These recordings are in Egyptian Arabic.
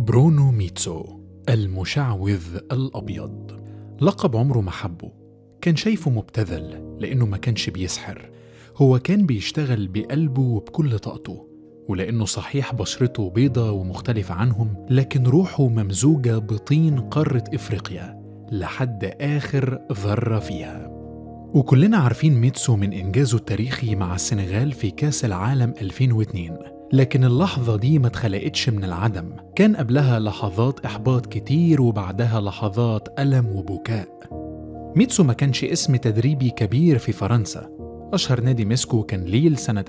برونو ميتسو المشعوذ الأبيض لقب عمره ما حبه كان شايفه مبتذل لأنه ما كانش بيسحر هو كان بيشتغل بقلبه وبكل طاقته ولأنه صحيح بشرته بيضة ومختلفة عنهم لكن روحه ممزوجة بطين قارة إفريقيا لحد آخر ذرة فيها وكلنا عارفين ميتسو من إنجازه التاريخي مع السنغال في كأس العالم 2002 لكن اللحظة دي ما اتخلقتش من العدم كان قبلها لحظات إحباط كتير وبعدها لحظات ألم وبكاء ميتسو ما كانش اسم تدريبي كبير في فرنسا أشهر نادي مسكو كان ليل سنة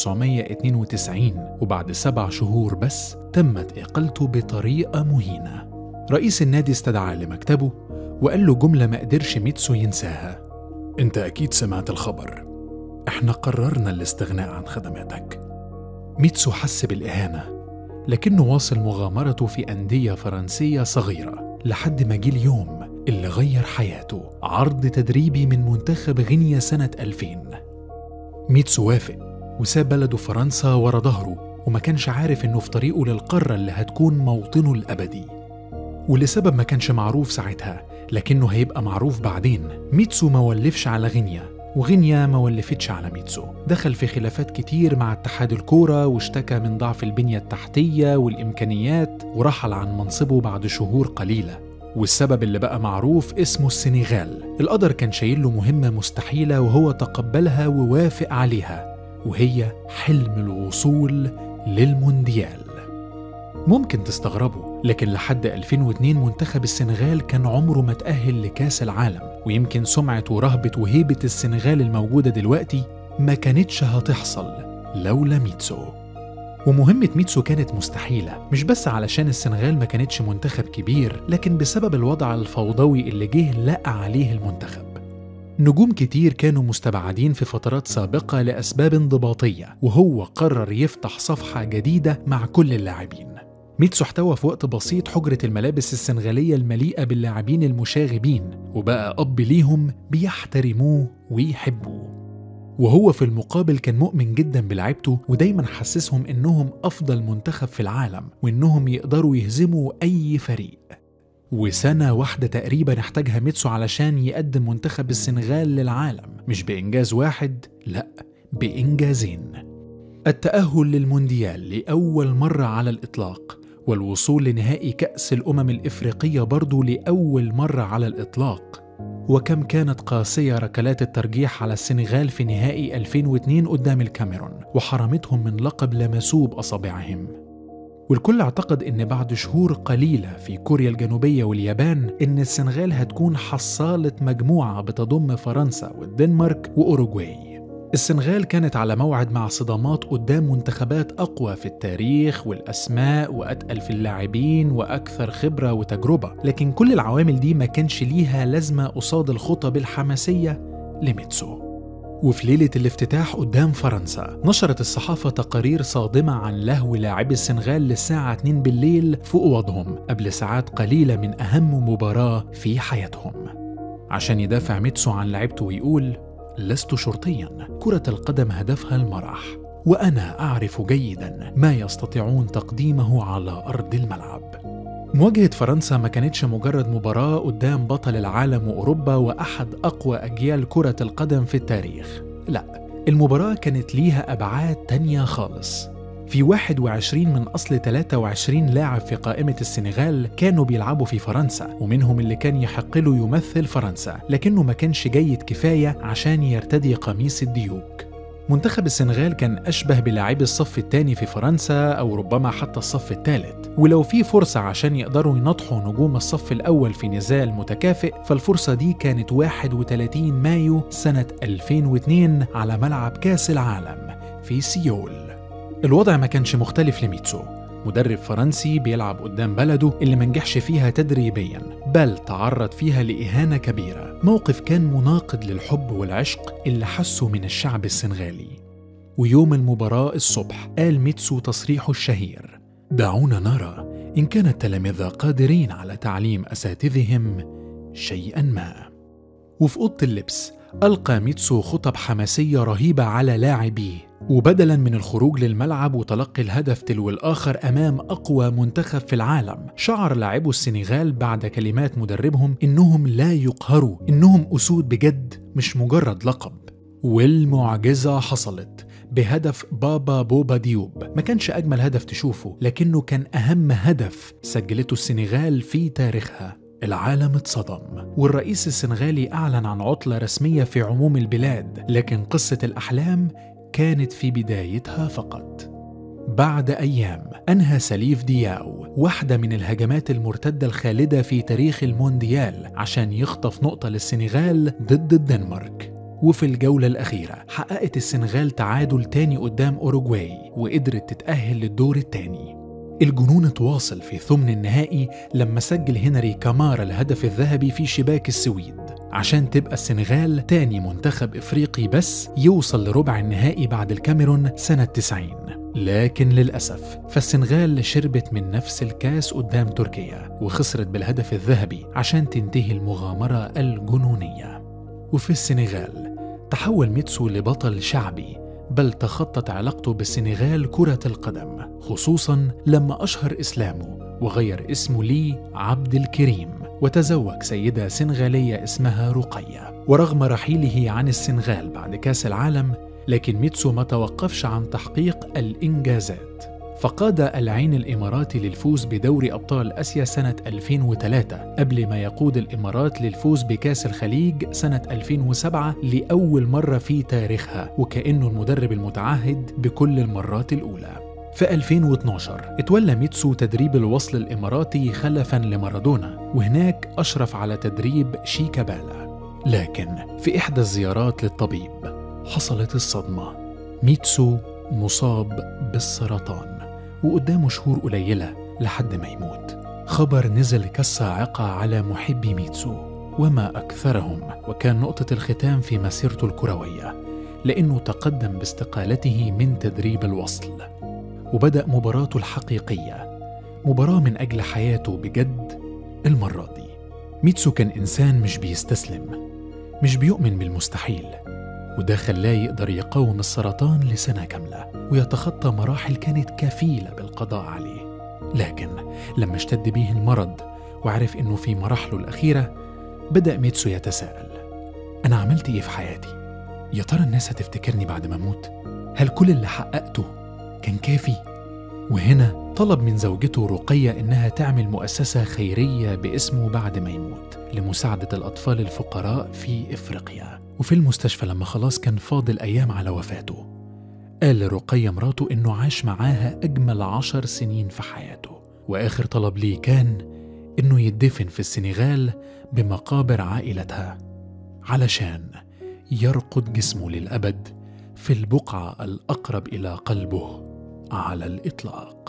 1992 وبعد سبع شهور بس تمت إقالته بطريقة مهينة رئيس النادي استدعاه لمكتبه وقال له جملة ما قدرش ميتسو ينساها أنت أكيد سمعت الخبر إحنا قررنا الاستغناء عن خدماتك ميتسو حس بالإهانة لكنه واصل مغامرته في أندية فرنسية صغيرة لحد ما جه اليوم اللي غير حياته عرض تدريبي من منتخب غينيا سنة 2000 ميتسو وافق وساب بلده فرنسا ورا ظهره وما كانش عارف إنه في طريقه للقارة اللي هتكون موطنه الأبدي ولسبب ما كانش معروف ساعتها لكنه هيبقى معروف بعدين ميتسو ما ولفش على غينيا وغينيا ما ولفتش على ميتسو دخل في خلافات كتير مع اتحاد الكورة واشتكى من ضعف البنية التحتية والإمكانيات ورحل عن منصبه بعد شهور قليلة والسبب اللي بقى معروف اسمه السنغال القدر كان شايل له مهمة مستحيلة وهو تقبلها ووافق عليها وهي حلم الوصول للمونديال ممكن تستغربوا لكن لحد 2002 منتخب السنغال كان عمره ما تأهل لكاس العالم ويمكن سمعة ورهبة وهيبة السنغال الموجودة دلوقتي ما كانتش هتحصل لولا ميتسو ومهمة ميتسو كانت مستحيلة مش بس علشان السنغال ما كانتش منتخب كبير لكن بسبب الوضع الفوضوي اللي جه لقى عليه المنتخب نجوم كتير كانوا مستبعدين في فترات سابقة لأسباب انضباطية وهو قرر يفتح صفحة جديدة مع كل اللاعبين ميتسو احتوى في وقت بسيط حجرة الملابس السنغالية المليئة باللاعبين المشاغبين وبقى أب ليهم بيحترموه ويحبوه وهو في المقابل كان مؤمن جدا بلعيبته ودايما حسسهم انهم افضل منتخب في العالم وانهم يقدروا يهزموا اي فريق وسنة واحدة تقريبا احتاجها ميتسو علشان يقدم منتخب السنغال للعالم مش بإنجاز واحد لأ بإنجازين التأهل للمونديال لأول مرة على الإطلاق والوصول لنهائي كأس الأمم الإفريقية برضو لأول مرة على الإطلاق وكم كانت قاسية ركلات الترجيح على السنغال في نهائي 2002 قدام الكاميرون وحرمتهم من لقب لمسوه بأصابعهم والكل اعتقد ان بعد شهور قليله في كوريا الجنوبيه واليابان ان السنغال هتكون حصاله مجموعه بتضم فرنسا والدنمارك واوروغواي السنغال كانت على موعد مع صدامات قدام منتخبات اقوى في التاريخ والاسماء واتقل في اللاعبين واكثر خبره وتجربه لكن كل العوامل دي ما كانش ليها لازمه قصاد الخطب الحماسيه لميتسو وفي ليلة الافتتاح قدام فرنسا نشرت الصحافة تقارير صادمة عن لهو لاعبي السنغال للساعة 2 بالليل في أوضهم قبل ساعات قليلة من أهم مباراة في حياتهم عشان يدافع ميتسو عن لعبته ويقول لست شرطيا كرة القدم هدفها المرح وأنا أعرف جيدا ما يستطيعون تقديمه على أرض الملعب مواجهة فرنسا ما كانتش مجرد مباراة قدام بطل العالم وأوروبا وأحد أقوى أجيال كرة القدم في التاريخ لا المباراة كانت ليها أبعاد تانية خالص في 21 من أصل 23 لاعب في قائمة السنغال كانوا بيلعبوا في فرنسا ومنهم اللي كان يحق له يمثل فرنسا لكنه ما كانش جيد كفاية عشان يرتدي قميص الديوك منتخب السنغال كان أشبه بلاعبي الصف الثاني في فرنسا أو ربما حتى الصف الثالث ولو في فرصة عشان يقدروا ينطحوا نجوم الصف الأول في نزال متكافئ فالفرصة دي كانت 31 مايو سنة 2002 على ملعب كأس العالم في سيول الوضع ما كانش مختلف لميتسو مدرب فرنسي بيلعب قدام بلده اللي منجحش فيها تدريبيا بل تعرض فيها لإهانة كبيرة موقف كان مناقض للحب والعشق اللي حسه من الشعب السنغالي ويوم المباراة الصبح قال ميتسو تصريحه الشهير دعونا نرى إن كان التلامذة قادرين على تعليم أساتذهم شيئا ما وفي أوضة اللبس ألقى ميتسو خطب حماسية رهيبة على لاعبيه وبدلا من الخروج للملعب وتلقي الهدف تلو الآخر أمام أقوى منتخب في العالم شعر لاعبو السنغال بعد كلمات مدربهم إنهم لا يقهروا إنهم أسود بجد مش مجرد لقب والمعجزة حصلت بهدف بابا بوبا ديوب ما كانش أجمل هدف تشوفه لكنه كان أهم هدف سجلته السنغال في تاريخها العالم اتصدم والرئيس السنغالي أعلن عن عطلة رسمية في عموم البلاد لكن قصة الأحلام كانت في بدايتها فقط بعد أيام أنهى سليف دياو واحدة من الهجمات المرتدة الخالدة في تاريخ المونديال عشان يخطف نقطة للسنغال ضد الدنمارك وفي الجولة الأخيرة حققت السنغال تعادل تاني قدام أوروجواي وقدرت تتأهل للدور التاني الجنون اتواصل في ثمن النهائي لما سجل هنري كامارا الهدف الذهبي في شباك السويد عشان تبقى السنغال تاني منتخب إفريقي بس يوصل لربع النهائي بعد الكاميرون سنة 90 لكن للأسف فالسنغال شربت من نفس الكاس قدام تركيا وخسرت بالهدف الذهبي عشان تنتهي المغامرة الجنونية وفي السنغال تحول ميتسو لبطل شعبي بل تخطت علاقته بالسنغال كرة القدم خصوصا لما أشهر إسلامه وغير اسمه لي عبد الكريم وتزوج سيدة سنغالية اسمها رقية ورغم رحيله عن السنغال بعد كاس العالم لكن ميتسو ما توقفش عن تحقيق الإنجازات فقاد العين الإماراتي للفوز بدوري أبطال آسيا سنة 2003 قبل ما يقود الإمارات للفوز بكاس الخليج سنة 2007 لأول مرة في تاريخها وكأنه المدرب المتعهد بكل المرات الأولى في 2012 اتولى ميتسو تدريب الوصل الإماراتي خلفا لمارادونا وهناك أشرف على تدريب شيكابالا لكن في إحدى الزيارات للطبيب حصلت الصدمة ميتسو مصاب بالسرطان وقدامه شهور قليلة لحد ما يموت خبر نزل كالصاعقة على محبي ميتسو وما أكثرهم وكان نقطة الختام في مسيرته الكروية لأنه تقدم باستقالته من تدريب الوصل وبدأ مباراته الحقيقية مباراة من أجل حياته بجد المرة دي ميتسو كان إنسان مش بيستسلم مش بيؤمن بالمستحيل وده خلاه يقدر يقاوم السرطان لسنة كاملة ويتخطى مراحل كانت كفيلة بالقضاء عليه لكن لما اشتد بيه المرض وعرف انه في مراحله الأخيرة بدأ ميتسو يتساءل أنا عملت إيه في حياتي؟ يا ترى الناس هتفتكرني بعد ما أموت؟ هل كل اللي حققته كان كافي؟ وهنا طلب من زوجته رقية إنها تعمل مؤسسة خيرية باسمه بعد ما يموت لمساعدة الأطفال الفقراء في إفريقيا وفي المستشفى لما خلاص كان فاضل أيام على وفاته قال لرقية مراته إنه عاش معاها أجمل عشر سنين في حياته وآخر طلب ليه كان إنه يدفن في السنغال بمقابر عائلتها علشان يرقد جسمه للأبد في البقعة الأقرب إلى قلبه على الإطلاق